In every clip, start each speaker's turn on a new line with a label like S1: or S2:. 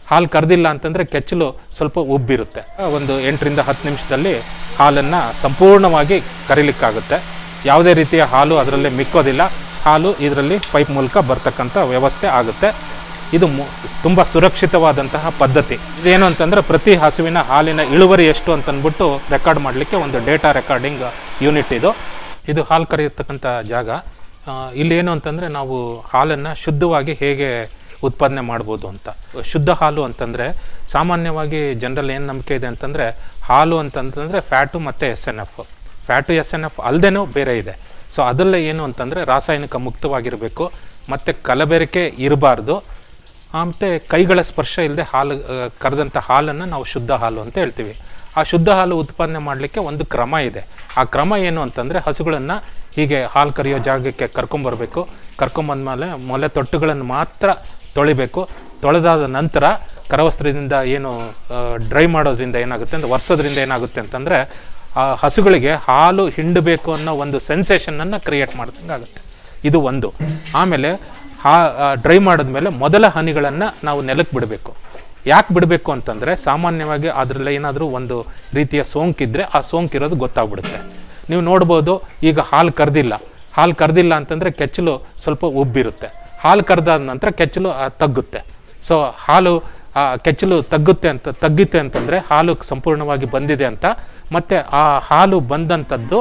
S1: ಹಾಲು ಕರೆದಿಲ್ಲ ಅಂತಂದರೆ ಕೆಚ್ಚಲು ಸ್ವಲ್ಪ ಉಬ್ಬಿರುತ್ತೆ ಒಂದು ಎಂಟರಿಂದ ಹತ್ತು ನಿಮಿಷದಲ್ಲಿ ಹಾಲನ್ನು ಸಂಪೂರ್ಣವಾಗಿ ಕರಿಲಿಕ್ಕಾಗುತ್ತೆ ಯಾವುದೇ ರೀತಿಯ ಹಾಲು ಅದರಲ್ಲಿ ಮಿಕ್ಕೋದಿಲ್ಲ ಹಾಲು ಇದರಲ್ಲಿ ಪೈಪ್ ಮೂಲಕ ಬರ್ತಕ್ಕಂಥ ವ್ಯವಸ್ಥೆ ಆಗುತ್ತೆ ಇದು ಮು- ತುಂಬ ಸುರಕ್ಷಿತವಾದಂತಹ ಪದ್ಧತಿ ಇದೇನು ಅಂತಂದರೆ ಪ್ರತಿ ಹಸುವಿನ ಹಾಲಿನ ಇಳುವರಿ ಎಷ್ಟು ಅಂತ ಅಂದ್ಬಿಟ್ಟು ರೆಕಾರ್ಡ್ ಮಾಡಲಿಕ್ಕೆ ಒಂದು ಡೇಟಾ ರೆಕಾರ್ಡಿಂಗ್ ಯೂನಿಟ್ ಇದು ಇದು ಹಾಲು ಕರೆಯತಕ್ಕಂಥ ಜಾಗ ಆ, ಇಲ್ಲಿ ಏನು ಅಂತಂದರೆ ನಾವು ಹಾಲನ್ನು ಶುದ್ಧವಾಗಿ ಹೇಗೆ ಉತ್ಪಾದನೆ ಮಾಡ್ಬೋದು ಅಂತ ಶುದ್ಧ ಹಾಲು ಅಂತಂದರೆ ಸಾಮಾನ್ಯವಾಗಿ ಜನರಲ್ಲಿ ಏನು ನಂಬಿಕೆ ಇದೆ ಅಂತಂದರೆ ಹಾಲು ಅಂತಂತಂದರೆ ಫ್ಯಾಟು ಮತ್ತು S N F fat S N F ಅಲ್ಲದೇನೂ ಬೇರೆ ಇದೆ ಸೊ ಅದರಲ್ಲೇ ಏನು ಅಂತಂದರೆ ರಾಸಾಯನಿಕ ಮುಕ್ತವಾಗಿರಬೇಕು ಮತ್ತು ಕಲಬೆರಕೆ ಇರಬಾರ್ದು ಮತ್ತು ಕೈಗಳ ಸ್ಪರ್ಶ ಇಲ್ಲದೆ ಹಾಲು ಆ, ಕರೆದಂಥ ಹಾಲನ್ನು ನಾವು ಶುದ್ಧ ಹಾಲು ಅಂತ ಹೇಳ್ತೀವಿ ಆ ಶುದ್ಧ ಹಾಲು ಉತ್ಪಾದನೆ ಮಾಡಲಿಕ್ಕೆ ಒಂದು ಕ್ರಮ ಇದೆ ಆ ಕ್ರಮ ಏನು ಅಂತಂದರೆ ಹಸುಗಳನ್ನು ಹೀಗೆ ಹಾಲು ಕರೆಯೋ ಜಾಗಕ್ಕೆ ಕರ್ಕೊಂಬರ್ಬೇಕು ಕರ್ಕೊಂಬಂದ್ಮೇಲೆ ಮೊಲೆ ತೊಟ್ಟುಗಳನ್ನು ಮಾತ್ರ ತೊಳಿಬೇಕು ತೊಳೆದಾದ ನಂತರ ಕರವಸ್ತ್ರದಿಂದ ಏನು ಡ್ರೈ ಮಾಡೋದ್ರಿಂದ ಏನಾಗುತ್ತೆ ಅಂದರೆ ಒರೆಸೋದ್ರಿಂದ ಏನಾಗುತ್ತೆ ಅಂತಂದರೆ ಆ ಹಸುಗಳಿಗೆ ಹಾಲು ಹಿಂಡಬೇಕು ಅನ್ನೋ ಒಂದು ಸೆನ್ಸೇಷನನ್ನು ಕ್ರಿಯೇಟ್ ಮಾಡ್ದಂಗೆ ಆಗುತ್ತೆ ಇದು ಒಂದು ಆಮೇಲೆ ಹಾ ಡ್ರೈ ಮಾಡಿದ್ಮೇಲೆ ಮೊದಲ ಹನಿಗಳನ್ನು ನಾವು ನೆಲಕ್ಕೆ ಬಿಡಬೇಕು ಯಾಕೆ ಬಿಡಬೇಕು ಅಂತಂದರೆ ಸಾಮಾನ್ಯವಾಗಿ ಅದರಲ್ಲಿ ಏನಾದರೂ ಒಂದು ರೀತಿಯ ಸೋಂಕಿದ್ರೆ ಆ ಸೋಂಕಿರೋದು ಗೊತ್ತಾಗ್ಬಿಡುತ್ತೆ ನೀವು ನೋಡ್ಬೋದು ಈಗ ಹಾಲು ಕರೆದಿಲ್ಲ ಹಾಲು ಕರೆದಿಲ್ಲ ಅಂತಂದರೆ ಕೆಚ್ಚಲು ಸ್ವಲ್ಪ ಉಬ್ಬಿರುತ್ತೆ ಹಾಲು ಕರೆದಾದ ನಂತರ ಕೆಚ್ಚಲು ಆ, ತಗ್ಗುತ್ತೆ ಸೊ ಹಾಲು ಆ ಕೆಚ್ಚಲು ತಗ್ಗುತ್ತೆ ಅಂತ ತಗ್ಗುತ್ತೆ ಅಂತಂದರೆ ಹಾಲು ಸಂಪೂರ್ಣವಾಗಿ ಬಂದಿದೆ ಅಂತ ಮತ್ತು ಆ ಹಾಲು ಬಂದಂಥದ್ದು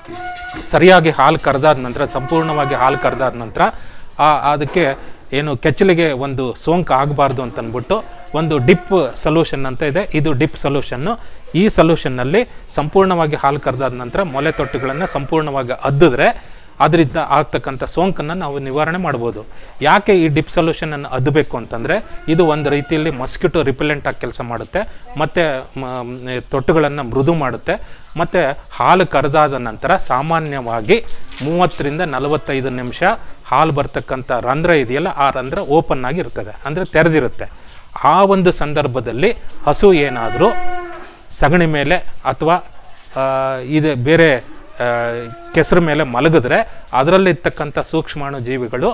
S1: ಸರಿಯಾಗಿ ಹಾಲು ಕರೆದಾದ ನಂತರ ಸಂಪೂರ್ಣವಾಗಿ ಹಾಲು ಕರೆದಾದ ನಂತರ ಆ ಅದಕ್ಕೆ ಏನು ಕೆಚ್ಚಲಿಗೆ ಒಂದು ಸೋಂಕು ಆಗಬಾರ್ದು ಅಂತ ಅಂದ್ಬಿಟ್ಟು ಒಂದು ಡಿಪ್ ಸೊಲ್ಯೂಷನ್ ಅಂತ ಇದೆ ಇದು ಡಿಪ್ ಸೊಲ್ಯೂಷನ್ನು ಈ ಸೊಲ್ಯೂಷನ್ನಲ್ಲಿ ಸಂಪೂರ್ಣವಾಗಿ ಹಾಲು ಕರೆದಾದ ನಂತರ ಮೊಲೆ ತೊಟ್ಟುಗಳನ್ನು ಸಂಪೂರ್ಣವಾಗಿ ಅದ್ದಿದ್ರೆ ಅದರಿಂದ ಆಗ್ತಕ್ಕಂಥ ಸೋಂಕನ್ನು ನಾವು ನಿವಾರಣೆ ಮಾಡ್ಬೋದು ಯಾಕೆ ಈ ಡಿಪ್ ಸೊಲ್ಯೂಷನನ್ನು ಅದ್ದಬೇಕು ಅಂತಂದರೆ ಇದು ಒಂದು ರೀತಿಯಲ್ಲಿ ಮಸ್ಕಿಟೋ ರಿಪೆಲೆಂಟ್ ಆಗಿ ಕೆಲಸ ಮಾಡುತ್ತೆ ಮತ್ತು ತೊಟ್ಟುಗಳನ್ನು ಮೃದು ಮಾಡುತ್ತೆ ಮತ್ತು ಹಾಲು ಕರೆದಾದ ನಂತರ ಸಾಮಾನ್ಯವಾಗಿ ಮೂವತ್ತರಿಂದ ನಲವತ್ತೈದು ನಿಮಿಷ ಹಾಲು ಬರ್ತಕ್ಕಂಥ ರಂಧ್ರ ಇದೆಯಲ್ಲ ಆ ರಂಧ್ರ ಓಪನ್ ಆಗಿ ಇರ್ತದೆ ಅಂದರೆ ತೆರೆದಿರುತ್ತೆ ಆ ಒಂದು ಸಂದರ್ಭದಲ್ಲಿ ಹಸು ಏನಾದರೂ ಸಗಣಿ ಮೇಲೆ ಅಥವಾ ಇದು ಬೇರೆ ಆ, ಕೆಸರು ಮೇಲೆ ಮಲಗಿದ್ರೆ ಅದರಲ್ಲಿರ್ತಕ್ಕಂಥ ಸೂಕ್ಷ್ಮಾಣು ಜೀವಿಗಳು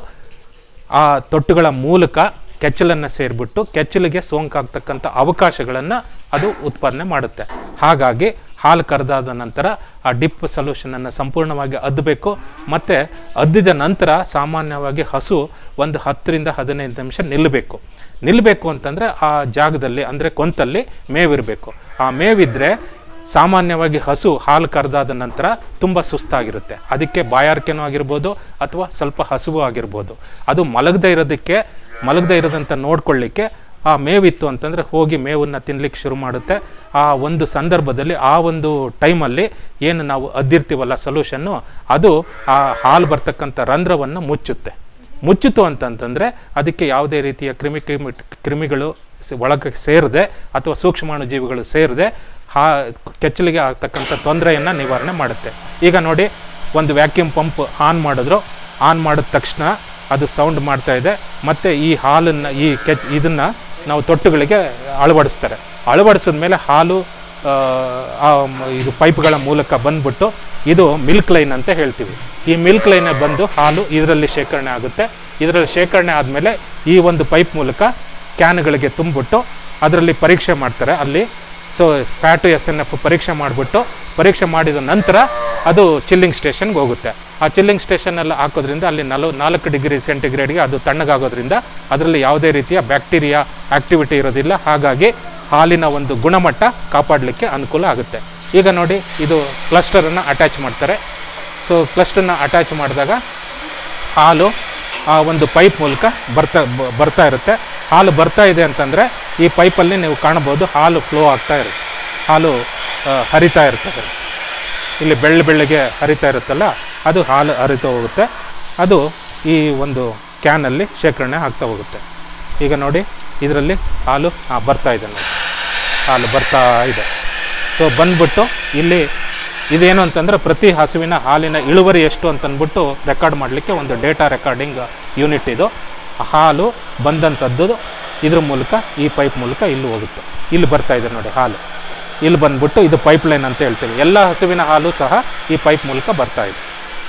S1: ಆ ತೊಟ್ಟುಗಳ ಮೂಲಕ ಕೆಚ್ಚಲನ್ನು ಸೇರಿಬಿಟ್ಟು ಕೆಚ್ಚಲಿಗೆ ಸೋಂಕಾಗ್ತಕ್ಕಂಥ ಅವಕಾಶಗಳನ್ನು ಅದು ಉತ್ಪಾದನೆ ಮಾಡುತ್ತೆ ಹಾಗಾಗಿ ಹಾಲು ಕರೆದಾದ ನಂತರ ಆ ಡಿಪ್ ಸೊಲ್ಯೂಷನನ್ನು ಸಂಪೂರ್ಣವಾಗಿ ಅದ್ದಬೇಕು ಮತ್ತು ಅದ್ದಿದ ನಂತರ ಸಾಮಾನ್ಯವಾಗಿ ಹಸು ಒಂದು ಹತ್ತರಿಂದ ಹದಿನೈದು ನಿಮಿಷ ನಿಲ್ಲಬೇಕು ನಿಲ್ಲಬೇಕು ಅಂತಂದರೆ ಆ ಜಾಗದಲ್ಲಿ ಅಂದರೆ ಕೊಂತಲ್ಲಿ ಮೇವಿರಬೇಕು ಆ ಮೇವಿದ್ರೆ ಸಾಮಾನ್ಯವಾಗಿ ಹಸು ಹಾಲು ಕರೆದಾದ ನಂತರ ತುಂಬ ಸುಸ್ತಾಗಿರುತ್ತೆ ಅದಕ್ಕೆ ಬಾಯಾರಿಕೆನೂ ಆಗಿರ್ಬೋದು ಅಥವಾ ಸ್ವಲ್ಪ ಹಸುವು ಆಗಿರ್ಬೋದು ಅದು ಮಲಗದೇ ಇರೋದಕ್ಕೆ ಮಲಗದೇ ಇರೋದಂತ ನೋಡ್ಕೊಳ್ಳಿಕ್ಕೆ ಆ ಮೇವಿತ್ತು ಅಂತಂದರೆ ಹೋಗಿ ಮೇವನ್ನು ತಿನ್ಲಿಕ್ಕೆ ಶುರು ಮಾಡುತ್ತೆ ಆ ಒಂದು ಸಂದರ್ಭದಲ್ಲಿ ಆ ಒಂದು ಟೈಮಲ್ಲಿ ಏನು ನಾವು ಅದ್ದಿರ್ತೀವಲ್ಲ ಸೊಲ್ಯೂಷನ್ನು ಅದು ಆ ಹಾಲು ಬರ್ತಕ್ಕಂಥ ರಂಧ್ರವನ್ನು ಮುಚ್ಚುತ್ತೆ ಮುಚ್ಚಿತು ಅಂತಂತಂದರೆ ಅದಕ್ಕೆ ಯಾವುದೇ ರೀತಿಯ ಕ್ರಿಮಿ ಕ್ರಿಮಿ ಕ್ರಿಮಿಗಳು ಸ- ಒಳಗೆ ಸೇರದೆ ಅಥವಾ ಸೂಕ್ಷ್ಮಾಣು ಜೀವಿಗಳು ಸೇರದೆ ಹಾ ಕೆಚ್ಚಲಿಗೆ ಆಗ್ತಕ್ಕಂಥ ತೊಂದರೆಯನ್ನು ನಿವಾರಣೆ ಮಾಡುತ್ತೆ ಈಗ ನೋಡಿ ಒಂದು ವ್ಯಾಕ್ಯೂಮ್ ಪಂಪ್ ಆನ್ ಮಾಡಿದ್ರು ಆನ್ ಮಾಡಿದ ತಕ್ಷಣ ಅದು ಸೌಂಡ್ ಮಾಡ್ತಾ ಇದೆ ಮತ್ತು ಈ ಹಾಲನ್ನು ಈ ಕೆಚ್ ಇದನ್ನು ನಾವು ತೊಟ್ಟುಗಳಿಗೆ ಅಳವಡಿಸ್ತಾರೆ ಅಳವಡಿಸಿದ ಮೇಲೆ ಹಾಲು ಆ, ಆ ಮ- ಇದು ಪೈಪ್ಗಳ ಮೂಲಕ ಬಂದ್ಬಿಟ್ಟು ಇದು ಮಿಲ್ಕ್ ಲೈನ್ ಅಂತ ಹೇಳ್ತೀವಿ ಈ ಮಿಲ್ಕ್ ಲೈನ್ ಬಂದು ಹಾಲು ಇದರಲ್ಲಿ ಶೇಖರಣೆ ಆಗುತ್ತೆ ಇದರಲ್ಲಿ ಶೇಖರಣೆ ಆದಮೇಲೆ ಈ ಒಂದು ಪೈಪ್ ಮೂಲಕ ಕ್ಯಾನ್ಗಳಿಗೆ ತುಂಬಿಬಿಟ್ಟು ಅದರಲ್ಲಿ ಪರೀಕ್ಷೆ ಮಾಡ್ತಾರೆ ಅಲ್ಲಿ so fat S N F ಪರೀಕ್ಷೆ ಮಾಡಿಬಿಟ್ಟು ಪರೀಕ್ಷೆ ಮಾಡಿದ ನಂತರ ಅದು ಚಿಲ್ಲಿಂಗ್ ಸ್ಟೇಷನ್ಗೆ ಹೋಗುತ್ತೆ ಆ ಚಿಲ್ಲಿಂಗ್ ಸ್ಟೇಷನಲ್ಲಿ ಹಾಕೋದ್ರಿಂದ ಅಲ್ಲಿ ನಲ ನಾಲ್ಕು ಡಿಗ್ರಿ ಸೆಂಟಿಗ್ರೇಡ್ಗೆ ಅದು ತಣ್ಣಗಾಗೋದ್ರಿಂದ ಅದರಲ್ಲಿ ಯಾವುದೇ ರೀತಿಯ ಬ್ಯಾಕ್ಟೀರಿಯಾ ಆಕ್ಟಿವಿಟಿ ಇರೋದಿಲ್ಲ ಹಾಗಾಗಿ ಹಾಲಿನ ಒಂದು ಗುಣಮಟ್ಟ ಕಾಪಾಡಲಿಕ್ಕೆ ಅನುಕೂಲ ಆಗುತ್ತೆ ಈಗ ನೋಡಿ ಇದು ಕ್ಲಸ್ಟರನ್ನು ಅಟ್ಯಾಚ್ ಮಾಡ್ತಾರೆ ಸೊ ಕ್ಲಸ್ಟರ್ನ ಅಟ್ಯಾಚ್ ಮಾಡಿದಾಗ ಹಾಲು ಆ ಒಂದು ಪೈಪ್ ಮೂಲಕ ಬರ್ತಾ ಬ- ಬರ್ತಾ ಇರುತ್ತೆ ಹಾಲು ಬರ್ತಾ ಇದೆ ಅಂತಂದರೆ ಈ ಪೈಪಲ್ಲಿ ನೀವು ಕಾಣ್ಬೋದು ಹಾಲು ಫ್ಲೋ ಆಗ್ತಾ ಇರುತ್ತೆ ಹಾಲು ಆ, ಹರಿತಾ ಇರ್ತದೆ ಇಲ್ಲಿ ಬೆಳ್ಳ ಬೆಳ್ಳಗೆ ಹರಿತಾ ಇರುತ್ತಲ್ಲ ಅದು ಹಾಲು ಹರಿತಾ ಹೋಗುತ್ತೆ ಅದು ಈ ಒಂದು ಕ್ಯಾನಲ್ಲಿ ಶೇಖರಣೆ ಆಗ್ತಾ ಹೋಗುತ್ತೆ ಈಗ ನೋಡಿ ಇದರಲ್ಲಿ ಹಾಲು ಆ, ಬರ್ತಾ ಇದೆ ನೋಡಿ ಹಾಲು ಬರ್ತಾ ಇದೆ ಸೊ ಬಂದ್ಬಿಟ್ಟು ಇಲ್ಲಿ ಇದೇನು ಅಂತಂದರೆ ಪ್ರತಿ ಹಸುವಿನ ಹಾಲಿನ ಇಳುವರಿ ಎಷ್ಟು ಅಂತಂದ್ಬಿಟ್ಟು ರೆಕಾರ್ಡ್ ಮಾಡಲಿಕ್ಕೆ ಒಂದು ಡೇಟಾ ರೆಕಾರ್ಡಿಂಗ್ ಯೂನಿಟ್ ಇದು ಹಾಲು ಬಂದಂಥದ್ದು ಇದ್ರ ಮೂಲಕ ಈ ಪೈಪ್ ಮೂಲಕ ಇಲ್ಲಿ ಹೋಗುತ್ತೆ ಇಲ್ಲಿ ಬರ್ತಾ ಇದೆ ನೋಡಿ ಹಾಲು ಇಲ್ಲಿ ಬಂದ್ಬಿಟ್ಟು ಇದು ಪೈಪ್ ಲೈನ್ ಅಂತ ಹೇಳ್ತೀವಿ ಎಲ್ಲ ಹಸುವಿನ ಹಾಲು ಸಹ ಈ ಪೈಪ್ ಮೂಲಕ ಬರ್ತಾ ಇದೆ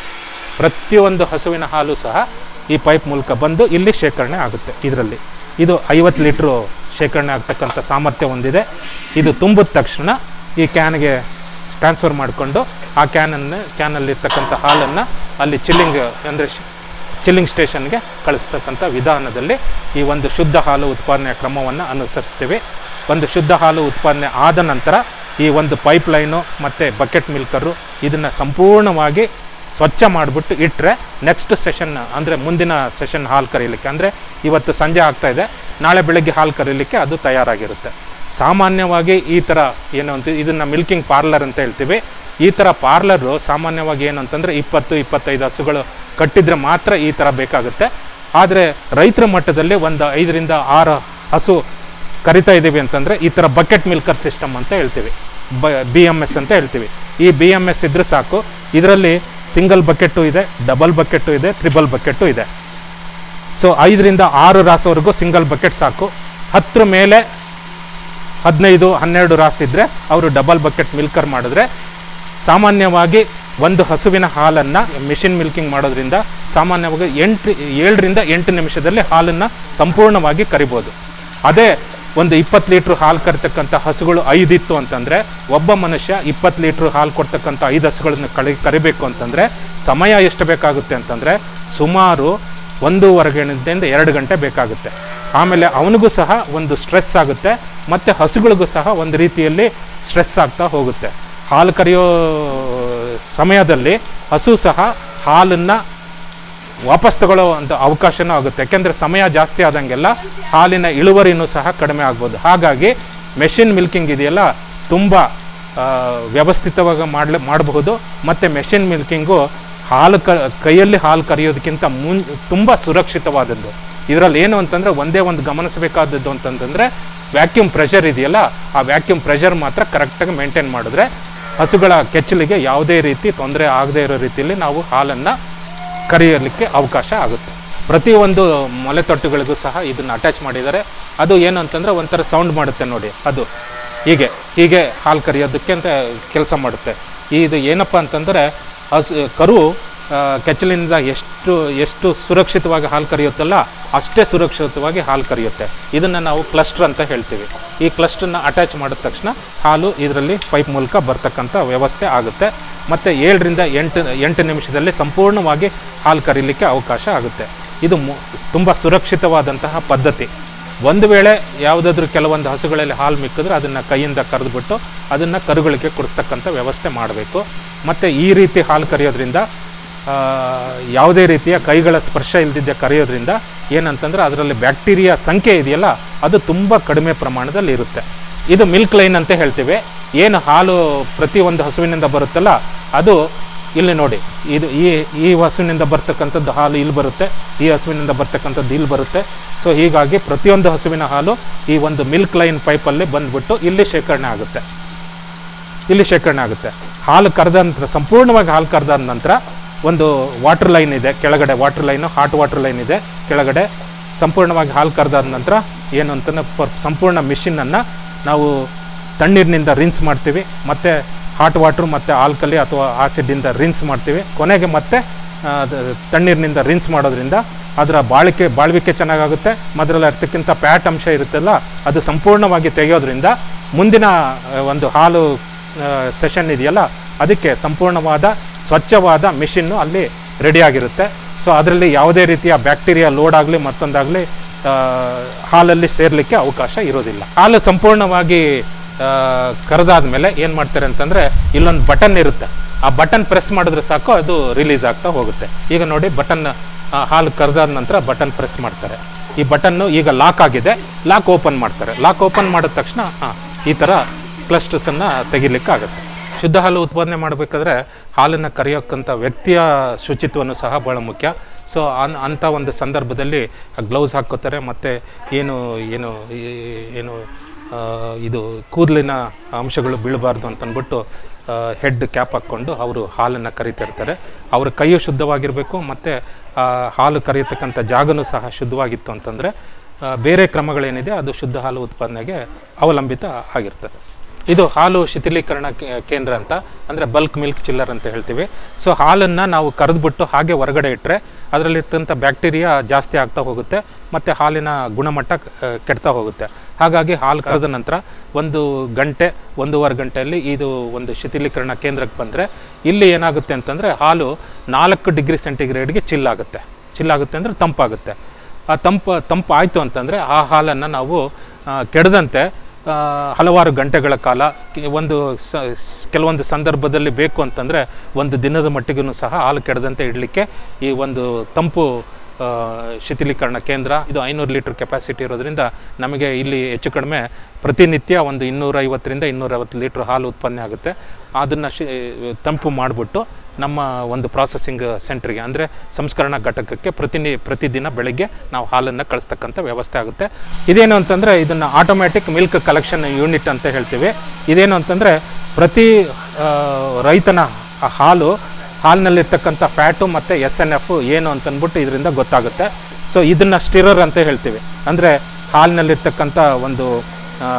S1: ಪ್ರತಿಯೊಂದು ಹಸುವಿನ ಹಾಲು ಸಹ ಈ ಪೈಪ್ ಮೂಲಕ ಬಂದು ಇಲ್ಲಿ ಶೇಖರಣೆ ಆಗುತ್ತೆ ಇದರಲ್ಲಿ ಇದು ಐವತ್ತು ಲೀಟ್ರು ಶೇಖರಣೆ ಆಗ್ತಕ್ಕಂಥ ಸಾಮರ್ಥ್ಯ ಹೊಂದಿದೆ ಇದು ತುಂಬಿದ ತಕ್ಷಣ ಈ ಕ್ಯಾನ್ಗೆ ಟ್ರಾನ್ಸ್ಫರ್ ಮಾಡಿಕೊಂಡು ಆ ಕ್ಯಾನನ್ನು ಕ್ಯಾನಲ್ಲಿರ್ತಕ್ಕಂಥ ಹಾಲನ್ನು ಅಲ್ಲಿ ಚಿಲ್ಲಿಂಗ್ ಅಂದರೆ ಚಿಲ್ಲಿಂಗ್ ಸ್ಟೇಷನ್ಗೆ ಕಳಿಸ್ತಕ್ಕಂಥ ವಿಧಾನದಲ್ಲಿ ಈ ಒಂದು ಶುದ್ಧ ಹಾಲು ಉತ್ಪಾದನೆಯ ಕ್ರಮವನ್ನು ಅನುಸರಿಸ್ತೀವಿ ಒಂದು ಶುದ್ಧ ಹಾಲು ಉತ್ಪಾದನೆ ಆದ ನಂತರ ಈ ಒಂದು ಪೈಪ್ ಲೈನು ಮತ್ತು ಬಕೆಟ್ ಮಿಲ್ಕರು ಇದನ್ನು ಸಂಪೂರ್ಣವಾಗಿ ಸ್ವಚ್ಛ ಮಾಡಿಬಿಟ್ಟು ಇಟ್ಟರೆ ನೆಕ್ಸ್ಟ್ ಸೆಷನ್ ಅಂದರೆ ಮುಂದಿನ ಸೆಷನ್ ಹಾಲು ಕರೀಲಿಕ್ಕೆ ಅಂದರೆ ಇವತ್ತು ಸಂಜೆ ಆಗ್ತಾ ಇದೆ ನಾಳೆ ಬೆಳಗ್ಗೆ ಹಾಲು ಕರೀಲಿಕ್ಕೆ ಅದು ತಯಾರಾಗಿರುತ್ತೆ ಸಾಮಾನ್ಯವಾಗಿ ಈ ಥರ ಏನು ಅಂತ ಇದನ್ನು ಮಿಲ್ಕಿಂಗ್ ಪಾರ್ಲರ್ ಅಂತ ಹೇಳ್ತೀವಿ ಈ ಥರ ಪಾರ್ಲರು ಸಾಮಾನ್ಯವಾಗಿ ಏನು ಅಂತಂದರೆ ಇಪ್ಪತ್ತು ಇಪ್ಪತ್ತೈದು ಹಸುಗಳು ಕಟ್ಟಿದ್ರೆ ಮಾತ್ರ ಈ ಥರ ಬೇಕಾಗುತ್ತೆ ಆದರೆ ರೈತರ ಮಟ್ಟದಲ್ಲಿ ಒಂದು ಐದರಿಂದ ಆರು ಹಸು ಕರಿತಾ ಇದ್ದೀವಿ ಅಂತಂದರೆ ಈ ಥರ ಬಕೆಟ್ ಮಿಲ್ಕರ್ ಸಿಸ್ಟಮ್ ಅಂತ ಹೇಳ್ತೀವಿ ಬ ಬಿ ಎಮ್ ಎಸ್ ಅಂತ ಹೇಳ್ತೀವಿ ಈ ಬಿ ಎಮ್ ಎಸ್ ಇದ್ರೆ ಸಾಕು ಇದರಲ್ಲಿ ಸಿಂಗಲ್ ಬಕೆಟು ಇದೆ ಡಬಲ್ ಬಕೆಟು ಇದೆ ತ್ರಿಬಲ್ ಬಕೆಟು ಇದೆ ಸೊ ಐದರಿಂದ ಆರು ರಾಸವರೆಗೂ ಸಿಂಗಲ್ ಬಕೆಟ್ ಸಾಕು ಹತ್ತರ ಮೇಲೆ ಹದಿನೈದು ಹನ್ನೆರಡು ರಾಸ್ ಇದ್ದರೆ ಅವರು ಡಬಲ್ ಬಕೆಟ್ ಮಿಲ್ಕರ್ ಮಾಡಿದ್ರೆ ಸಾಮಾನ್ಯವಾಗಿ ಒಂದು ಹಸುವಿನ ಹಾಲನ್ನು ಮಿಷಿನ್ ಮಿಲ್ಕಿಂಗ್ ಮಾಡೋದ್ರಿಂದ ಸಾಮಾನ್ಯವಾಗಿ ಎಂಟು ಏಳರಿಂದ ಎಂಟು ನಿಮಿಷದಲ್ಲಿ ಹಾಲನ್ನು ಸಂಪೂರ್ಣವಾಗಿ ಕರಿಬೋದು ಅದೇ ಒಂದು ಇಪ್ಪತ್ತು ಲೀಟ್ರ್ ಹಾಲು ಕರಿತಕ್ಕಂಥ ಹಸುಗಳು ಐದಿತ್ತು ಅಂತಂದರೆ ಒಬ್ಬ ಮನುಷ್ಯ ಇಪ್ಪತ್ತು ಲೀಟ್ರ್ ಹಾಲು ಕೊಡ್ತಕ್ಕಂಥ ಐದು ಹಸುಗಳನ್ನ ಕಳಿ ಕರಿಬೇಕು ಅಂತಂದರೆ ಸಮಯ ಎಷ್ಟು ಬೇಕಾಗುತ್ತೆ ಅಂತಂದರೆ ಸುಮಾರು ಒಂದೂವರೆ ಗಂಟೆಯಿಂದ ಎರಡು ಗಂಟೆ ಬೇಕಾಗುತ್ತೆ ಆಮೇಲೆ ಅವನಿಗೂ ಸಹ ಒಂದು ಸ್ಟ್ರೆಸ್ ಆಗುತ್ತೆ ಮತ್ತು ಹಸುಗಳಿಗೂ ಸಹ ಒಂದು ರೀತಿಯಲ್ಲಿ ಸ್ಟ್ರೆಸ್ ಆಗ್ತಾ ಹೋಗುತ್ತೆ ಹಾಲು ಕರೆಯೋ ಸಮಯದಲ್ಲಿ ಹಸು ಸಹ ಹಾಲನ್ನು ವಾಪಸ್ ತಗೊಳ್ಳೋ ಒಂದು ಅವಕಾಶನೂ ಆಗುತ್ತೆ ಯಾಕೆಂದರೆ ಸಮಯ ಜಾಸ್ತಿ ಆದಂಗೆಲ್ಲ ಹಾಲಿನ ಇಳುವರಿನೂ ಸಹ ಕಡಿಮೆ ಆಗ್ಬೋದು ಹಾಗಾಗಿ ಮೆಷಿನ್ ಮಿಲ್ಕಿಂಗ್ ಇದೆಯಲ್ಲ ತುಂಬ ಆ, ವ್ಯವಸ್ಥಿತವಾಗಿ ಮಾಡಲಿ ಮಾಡಬಹುದು ಮತ್ತು ಮೆಷಿನ್ ಮಿಲ್ಕಿಂಗು ಹಾಲು ಕ ಕೈಯಲ್ಲಿ ಹಾಲು ಕರೆಯೋದಕ್ಕಿಂತ ಮುನ್ ತುಂಬ ಸುರಕ್ಷಿತವಾದದ್ದು ಇದರಲ್ಲಿ ಏನು ಅಂತಂದರೆ ಒಂದೇ ಒಂದು ಗಮನಿಸಬೇಕಾದದ್ದು ಅಂತಂತಂದರೆ ವ್ಯಾಕ್ಯೂಮ್ ಪ್ರೆಷರ್ ಇದೆಯಲ್ಲ ಆ ವ್ಯಾಕ್ಯೂಮ್ ಪ್ರೆಷರ್ ಮಾತ್ರ ಕರೆಕ್ಟಾಗಿ ಮೇಂಟೈನ್ ಮಾಡಿದ್ರೆ ಹಸುಗಳ ಕೆಚ್ಚಲಿಗೆ ಯಾವುದೇ ರೀತಿ ತೊಂದರೆ ಆಗದೇ ಇರೋ ರೀತಿಯಲ್ಲಿ ನಾವು ಹಾಲನ್ನು ಕರೆಯಲಿಕ್ಕೆ ಅವಕಾಶ ಆಗುತ್ತೆ ಪ್ರತಿಯೊಂದು ಮೊಲೆ ತೊಟ್ಟುಗಳಿಗೂ ಸಹ ಇದನ್ನು ಅಟ್ಯಾಚ್ ಮಾಡಿದ್ದಾರೆ ಅದು ಏನು ಅಂತಂದರೆ ಒಂಥರ ಸೌಂಡ್ ಮಾಡುತ್ತೆ ನೋಡಿ ಅದು ಹೀಗೆ ಹೀಗೆ ಹಾಲು ಕರೆಯೋದಕ್ಕೆ ಅಂತ ಕೆಲಸ ಮಾಡುತ್ತೆ ಇದು ಏನಪ್ಪ ಅಂತಂದರೆ ಹಸು ಕರು ಆ, ಕೆಚ್ಚಲಿನಿಂದ ಎಷ್ಟು ಎಷ್ಟು ಸುರಕ್ಷಿತವಾಗಿ ಹಾಲು ಕರೆಯುತ್ತಲ್ಲ ಅಷ್ಟೇ ಸುರಕ್ಷಿತವಾಗಿ ಹಾಲು ಕರೆಯುತ್ತೆ ಇದನ್ನು ನಾವು ಕ್ಲಸ್ಟರ್ ಅಂತ ಹೇಳ್ತೀವಿ ಈ ಕ್ಲಸ್ಟರ್ನ ಅಟ್ಯಾಚ್ ಮಾಡಿದ ತಕ್ಷಣ ಹಾಲು ಇದರಲ್ಲಿ ಪೈಪ್ ಮೂಲಕ ಬರ್ತಕ್ಕಂಥ ವ್ಯವಸ್ಥೆ ಆಗುತ್ತೆ ಮತ್ತು ಏಳರಿಂದ ಎಂಟು ಎಂಟು ನಿಮಿಷದಲ್ಲಿ ಸಂಪೂರ್ಣವಾಗಿ ಹಾಲು ಕರೀಲಿಕ್ಕೆ ಅವಕಾಶ ಆಗುತ್ತೆ ಇದು ಮು ತುಂಬ ಸುರಕ್ಷಿತವಾದಂತಹ ಪದ್ಧತಿ ಒಂದು ವೇಳೆ ಯಾವುದಾದ್ರೂ ಕೆಲವೊಂದು ಹಸುಗಳಲ್ಲಿ ಹಾಲು ಮಿಕ್ಕಿದ್ರೆ ಅದನ್ನು ಕೈಯಿಂದ ಕರೆದುಬಿಟ್ಟು ಅದನ್ನು ಕರುಗಳಿಗೆ ಕೊಡಿಸ್ತಕ್ಕಂಥ ವ್ಯವಸ್ಥೆ ಮಾಡಬೇಕು ಮತ್ತು ಈ ರೀತಿ ಹಾಲು ಕರೆಯೋದ್ರಿಂದ ಆ, ಯಾವುದೇ ರೀತಿಯ ಕೈಗಳ ಸ್ಪರ್ಶ ಇಲ್ಲದಿದ್ದ ಕರೆಯೋದ್ರಿಂದ ಏನಂತಂದ್ರೆ ಅದರಲ್ಲಿ ಬ್ಯಾಕ್ಟೀರಿಯಾ ಸಂಖ್ಯೆ ಇದೆಯಲ್ಲ ಅದು ತುಂಬ ಕಡಿಮೆ ಪ್ರಮಾಣದಲ್ಲಿ ಇರುತ್ತೆ ಇದು ಮಿಲ್ಕ್ ಲೈನ್ ಅಂತ ಹೇಳ್ತೀವಿ ಏನು ಹಾಲು ಪ್ರತಿ ಒಂದು ಹಸುವಿನಿಂದ ಬರುತ್ತಲ್ಲ ಅದು ಇಲ್ಲಿ ನೋಡಿ ಇದು ಈ ಈ ಹಸುವಿನಿಂದ ಬರ್ತಕ್ಕಂಥದ್ದು ಹಾಲು ಇಲ್ಲಿ ಬರುತ್ತೆ ಈ ಹಸುವಿನಿಂದ ಬರ್ತಕ್ಕಂಥದ್ದು ಇಲ್ಲಿ ಬರುತ್ತೆ ಸೊ ಹೀಗಾಗಿ ಪ್ರತಿಯೊಂದು ಹಸುವಿನ ಹಾಲು ಈ ಒಂದು ಮಿಲ್ಕ್ ಲೈನ್ ಪೈಪಲ್ಲಿ ಬಂದ್ಬಿಟ್ಟು ಇಲ್ಲಿ ಶೇಖರಣೆ ಆಗುತ್ತೆ ಇಲ್ಲಿ ಶೇಖರಣೆ ಆಗುತ್ತೆ ಹಾಲು ಕರೆದ ನಂತರ ಸಂಪೂರ್ಣವಾಗಿ ಹಾಲು ಕರೆದ ನಂತರ ಒಂದು ವಾಟರ್ ಲೈನ್ ಇದೆ ಕೆಳಗಡೆ water line hot water line ಇದೆ ಕೆಳಗಡೆ ಸಂಪೂರ್ಣವಾಗಿ ಹಾಲು ಕರೆದಾದ ನಂತರ ಏನು ಅಂತಂದ್ರೆ ಪರ್ ಸಂಪೂರ್ಣ ಮಿಷಿನನ್ನು ನಾವು ತಣ್ಣೀರಿನಿಂದ ರಿನ್ಸ್ ಮಾಡ್ತೀವಿ ಮತ್ತು ಹಾಟ್ ವಾಟ್ರು ಮತ್ತು ಆಲ್ಕಲಿ ಅಥವಾ ಆಸಿಡ್ಡಿಂದ ರಿನ್ಸ್ ಮಾಡ್ತೀವಿ ಕೊನೆಗೆ ಮತ್ತೆ ಆ, ಅದು ತಣ್ಣೀರಿನಿಂದ ರಿನ್ಸ್ ಮಾಡೋದ್ರಿಂದ ಅದರ ಬಾಳಿಕೆ ಬಾಳ್ವಿಕೆ ಚೆನ್ನಾಗಾಗುತ್ತೆ ಅದರಲ್ಲಿ ಇರ್ತಕ್ಕಂಥ ಪ್ಯಾಟ್ ಅಂಶ ಇರುತ್ತಲ್ಲ ಅದು ಸಂಪೂರ್ಣವಾಗಿ ತೆಗೆಯೋದ್ರಿಂದ ಮುಂದಿನ ಆ, ಒಂದು ಹಾಲು ಸೆಷನ್ ಇದೆಯಲ್ಲ ಅದಕ್ಕೆ ಸಂಪೂರ್ಣವಾದ ಸ್ವಚ್ಛವಾದ ಮಿಷಿನ್ನು ಅಲ್ಲಿ ರೆಡಿಯಾಗಿರುತ್ತೆ ಸೊ ಅದರಲ್ಲಿ ಯಾವುದೇ ರೀತಿಯ ಬ್ಯಾಕ್ಟೀರಿಯಾ ಲೋಡ್ ಆಗಲಿ ಮತ್ತೊಂದಾಗಲಿ ಹಾಲಲ್ಲಿ ಸೇರಲಿಕ್ಕೆ ಅವಕಾಶ ಇರೋದಿಲ್ಲ ಹಾಲು ಸಂಪೂರ್ಣವಾಗಿ ಕರೆದಾದ ಮೇಲೆ ಏನು ಮಾಡ್ತಾರೆ ಅಂತಂದರೆ ಇಲ್ಲೊಂದು ಬಟನ್ ಇರುತ್ತೆ ಆ ಬಟನ್ ಪ್ರೆಸ್ ಮಾಡಿದ್ರೆ ಸಾಕು ಅದು ರಿಲೀಸ್ ಆಗ್ತಾ ಹೋಗುತ್ತೆ ಈಗ ನೋಡಿ ಬಟನ್ ಹಾಲು ಕರೆದಾದ ನಂತರ ಬಟನ್ ಪ್ರೆಸ್ ಮಾಡ್ತಾರೆ ಈ ಬಟನ್ನು ಈಗ ಲಾಕ್ ಆಗಿದೆ ಲಾಕ್ ಓಪನ್ ಮಾಡ್ತಾರೆ ಲಾಕ್ ಓಪನ್ ಮಾಡಿದ ತಕ್ಷಣ ಹಾಂ ಈ ಥರ ಕ್ಲಸ್ಟರ್ಸನ್ನು ತೆಗಿಲಿಕ್ಕೆ ಆಗುತ್ತೆ ಶುದ್ಧ ಹಾಲು ಉತ್ಪಾದನೆ ಮಾಡಬೇಕಾದ್ರೆ ಹಾಲನ್ನು ಕರೆಯೋಕ್ಕಂಥ ವ್ಯಕ್ತಿಯ ಶುಚಿತ್ವನೂ ಸಹ ಭಾಳ ಮುಖ್ಯ ಸೊ ಅನ್ ಅಂಥ ಒಂದು ಸಂದರ್ಭದಲ್ಲಿ ಗ್ಲೌಸ್ ಹಾಕ್ಕೋತಾರೆ ಮತ್ತು ಏನು ಏನು ಈ- ಏನು ಆ, ಇದು ಕೂದಲಿನ ಅಂಶಗಳು ಬೀಳಬಾರ್ದು ಅಂತ ಅಂದ್ಬಿಟ್ಟು ಹೆಡ್ ಕ್ಯಾಪ್ ಹಾಕ್ಕೊಂಡು ಅವರು ಹಾಲನ್ನು ಕರಿತಿರ್ತಾರೆ ಅವ್ರ ಕೈಯು ಶುದ್ಧವಾಗಿರಬೇಕು ಮತ್ತು ಹಾಲು ಕರೆಯತಕ್ಕಂಥ ಜಾಗನೂ ಸಹ ಶುದ್ಧವಾಗಿತ್ತು ಅಂತಂದರೆ ಬೇರೆ ಕ್ರಮಗಳೇನಿದೆ ಅದು ಶುದ್ಧ ಹಾಲು ಉತ್ಪಾದನೆಗೆ ಅವಲಂಬಿತ ಆಗಿರ್ತದೆ ಇದು ಹಾಲು ಶಿಥಿಲೀಕರಣ ಕೇ- ಕೇಂದ್ರ ಅಂತ ಅಂದರೆ ಬಲ್ಕ್ ಮಿಲ್ಕ್ ಚಿಲ್ಲರ್ ಅಂತ ಹೇಳ್ತೀವಿ ಸೊ ಹಾಲನ್ನು ನಾವು ಕರೆದ್ಬಿಟ್ಟು ಹಾಗೆ ಹೊರಗಡೆ ಇಟ್ಟರೆ ಅದರಲ್ಲಿರ್ತಂಥ ಬ್ಯಾಕ್ಟೀರಿಯಾ ಜಾಸ್ತಿ ಆಗ್ತಾ ಹೋಗುತ್ತೆ ಮತ್ತು ಹಾಲಿನ ಗುಣಮಟ್ಟ ಆ, ಕೆಡ್ತಾ ಹೋಗುತ್ತೆ ಹಾಗಾಗಿ ಹಾಲು ಕರೆದ ನಂತರ ಒಂದು ಗಂಟೆ ಒಂದೂವರೆ ಗಂಟೆಯಲ್ಲಿ ಇದು ಒಂದು ಶಿಥಿಲೀಕರಣ ಕೇಂದ್ರಕ್ಕೆ ಬಂದರೆ ಇಲ್ಲಿ ಏನಾಗುತ್ತೆ ಅಂತಂದರೆ ಹಾಲು ನಾಲ್ಕು ಡಿಗ್ರಿ ಸೆಂಟಿಗ್ರೇಡ್ಗೆ ಚಿಲ್ಲಾಗುತ್ತೆ ಚಿಲ್ಲಾಗುತ್ತೆ ಅಂದರೆ ತಂಪಾಗುತ್ತೆ ಆ ತಂಪು ತಂಪು ಆಯಿತು ಅಂತಂದರೆ ಆ ಹಾಲನ್ನು ನಾವು ಆ, ಕೆಡದಂತೆ ಆ, ಹಲವಾರು ಗಂಟೆಗಳ ಕಾಲ ಕಿ- ಒಂದು ಸ ಸ್- ಕೆಲವೊಂದು ಸಂದರ್ಭದಲ್ಲಿ ಬೇಕು ಅಂತಂದರೆ ಒಂದು ದಿನದ ಮಟ್ಟಿಗೂ ಸಹ ಹಾಲು ಕೆಡದಂತೆ ಇಡಲಿಕ್ಕೆ ಈ ಒಂದು ತಂಪು ಆ, ಶಿಥಿಲೀಕರಣ ಕೇಂದ್ರ ಇದು ಐನೂರು ಲೀಟ್ರ್ ಕೆಪಾಸಿಟಿ ಇರೋದ್ರಿಂದ ನಮಗೆ ಇಲ್ಲಿ ಹೆಚ್ಚು ಕಡಿಮೆ ಪ್ರತಿನಿತ್ಯ ಒಂದು ಇನ್ನೂರೈವತ್ತರಿಂದ ಇನ್ನೂರೈವತ್ತು ಲೀಟ್ರ್ ಹಾಲು ಉತ್ಪನ್ನ ಆಗುತ್ತೆ ಅದನ್ನು ಶಿ ತಂಪು ಮಾಡಿಬಿಟ್ಟು ನಮ್ಮ ಒಂದು ಪ್ರಾಸೆಸಿಂಗ್ ಸೆಂಟ್ರಿಗೆ ಅಂದರೆ ಸಂಸ್ಕರಣಾ ಘಟಕಕ್ಕೆ ಪ್ರತಿನಿ ಪ್ರತಿದಿನ ಬೆಳಗ್ಗೆ ನಾವು ಹಾಲನ್ನು ಕಳಿಸ್ತಕ್ಕಂಥ ವ್ಯವಸ್ಥೆ ಆಗುತ್ತೆ ಇದೇನು ಅಂತಂದರೆ ಇದನ್ನು ಆಟೋಮ್ಯಾಟಿಕ್ ಮಿಲ್ಕ್ ಕಲೆಕ್ಷನ್ ಯೂನಿಟ್ ಅಂತ ಹೇಳ್ತೀವಿ ಇದೇನು ಅಂತಂದರೆ ಪ್ರತಿ ಆ, ರೈತನ ಆ ಹಾಲು ಹಾಲಿನಲ್ಲಿರ್ತಕ್ಕಂಥ ಫ್ಯಾಟು ಮತ್ತು ಎಸ್ ಎನ್ ಎಫ್ ಏನು ಅಂತಂದ್ಬಿಟ್ಟು ಇದರಿಂದ ಗೊತ್ತಾಗುತ್ತೆ ಸೊ ಇದನ್ನು ಸ್ಟಿರರ್ ಅಂತ ಹೇಳ್ತೀವಿ ಅಂದರೆ ಹಾಲಿನಲ್ಲಿರ್ತಕ್ಕಂಥ ಒಂದು ಆ,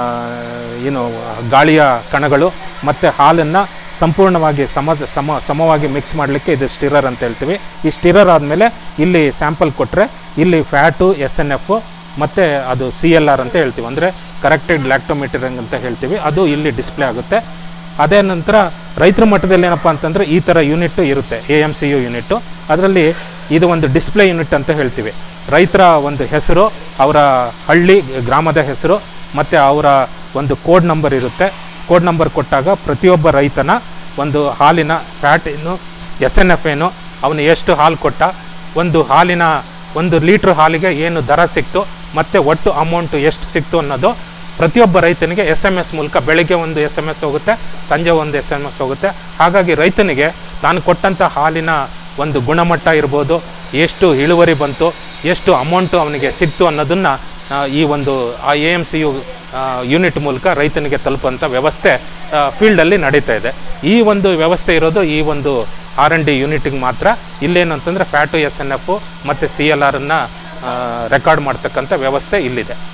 S1: ಏನು ಗಾಳಿಯ ಕಣಗಳು ಮತ್ತು ಹಾಲನ್ನು ಸಂಪೂರ್ಣವಾಗಿ ಸಮ ಸಮ ಸಮವಾಗಿ ಮಿಕ್ಸ್ ಮಾಡಲಿಕ್ಕೆ ಇದು ಸ್ಟಿರರ್ ಅಂತ ಹೇಳ್ತೀವಿ ಈ ಸ್ಟಿರರ್ ಆದಮೇಲೆ ಇಲ್ಲಿ ಸ್ಯಾಂಪಲ್ ಕೊಟ್ಟರೆ ಇಲ್ಲಿ ಫ್ಯಾಟು ಎಸ್ ಎನ್ ಎಫ್ ಮತ್ತು ಅದು ಸಿ ಎಲ್ ಆರ್ ಅಂತ ಹೇಳ್ತೀವಿ ಅಂದರೆ ಕರೆಕ್ಟೆಡ್ ಲ್ಯಾಕ್ಟೋಮೀಟರಿಂಗ್ ಅಂತ ಹೇಳ್ತೀವಿ ಅದು ಇಲ್ಲಿ ಡಿಸ್ಪ್ಲೇ ಆಗುತ್ತೆ ಅದೇ ನಂತರ ರೈತರ ಮಟ್ಟದಲ್ಲಿ ಏನಪ್ಪ ಅಂತಂದರೆ ಈ ಥರ ಯೂನಿಟ್ ಇರುತ್ತೆ A M C U unit ಅದರಲ್ಲಿ ಇದು ಒಂದು ಡಿಸ್ಪ್ಲೇ ಯೂನಿಟ್ ಅಂತ ಹೇಳ್ತೀವಿ ರೈತರ ಒಂದು ಹೆಸರು ಅವರ ಹಳ್ಳಿ ಗ್ರಾಮದ ಹೆಸರು ಮತ್ತು ಅವರ ಒಂದು ಕೋಡ್ ನಂಬರ್ ಇರುತ್ತೆ ಕೋಡ್ ನಂಬರ್ ಕೊಟ್ಟಾಗ ಪ್ರತಿಯೊಬ್ಬ ರೈತನ ಒಂದು ಹಾಲಿನ ಫ್ಯಾಟ್ ಏನು ಎಸ್ ಎನ್ ಎಫ್ ಏನು ಅವನು ಎಷ್ಟು ಹಾಲು ಕೊಟ್ಟ ಒಂದು ಹಾಲಿನ ಒಂದು ಲೀಟ್ರ್ ಹಾಲಿಗೆ ಏನು ದರ ಸಿಕ್ತು ಮತ್ತು ಒಟ್ಟು ಅಮೌಂಟು ಎಷ್ಟು ಸಿಕ್ತು ಅನ್ನೋದು ಪ್ರತಿಯೊಬ್ಬ ರೈತನಿಗೆ ಎಸ್ ಎಮ್ ಎಸ್ ಮೂಲಕ ಬೆಳಿಗ್ಗೆ ಒಂದು ಎಸ್ ಎಮ್ ಎಸ್ ಹೋಗುತ್ತೆ ಸಂಜೆ ಒಂದು ಎಸ್ ಎಮ್ ಎಸ್ ಹೋಗುತ್ತೆ ಹಾಗಾಗಿ ರೈತನಿಗೆ ತಾನು ಕೊಟ್ಟಂಥ ಹಾಲಿನ ಒಂದು ಗುಣಮಟ್ಟ ಇರ್ಬೋದು ಎಷ್ಟು ಇಳುವರಿ ಬಂತು ಎಷ್ಟು ಅಮೌಂಟು ಅವನಿಗೆ ಸಿಕ್ತು ಅನ್ನೋದನ್ನು ಈ ಒಂದು ಆ A M C U unit ಮೂಲಕ ರೈತನಿಗೆ ತಲುಪುವಂಥ ವ್ಯವಸ್ಥೆ ಫೀಲ್ಡಲ್ಲಿ ನಡೀತಾ ಇದೆ ಈ ಒಂದು ವ್ಯವಸ್ಥೆ ಇರೋದು ಈ ಒಂದು ಆರ್ ಎನ್ ಡಿ ಯೂನಿಟಿಗೆ ಮಾತ್ರ ಇಲ್ಲೇನು ಅಂತಂದರೆ ಫ್ಯಾಟು ಎಸ್ ಎನ್ ಎಫ್ ಮತ್ತು ಸಿ ಎಲ್ ಆರನ್ನು ರೆಕಾರ್ಡ್ ಮಾಡ್ತಕ್ಕಂಥ ವ್ಯವಸ್ಥೆ ಇಲ್ಲಿದೆ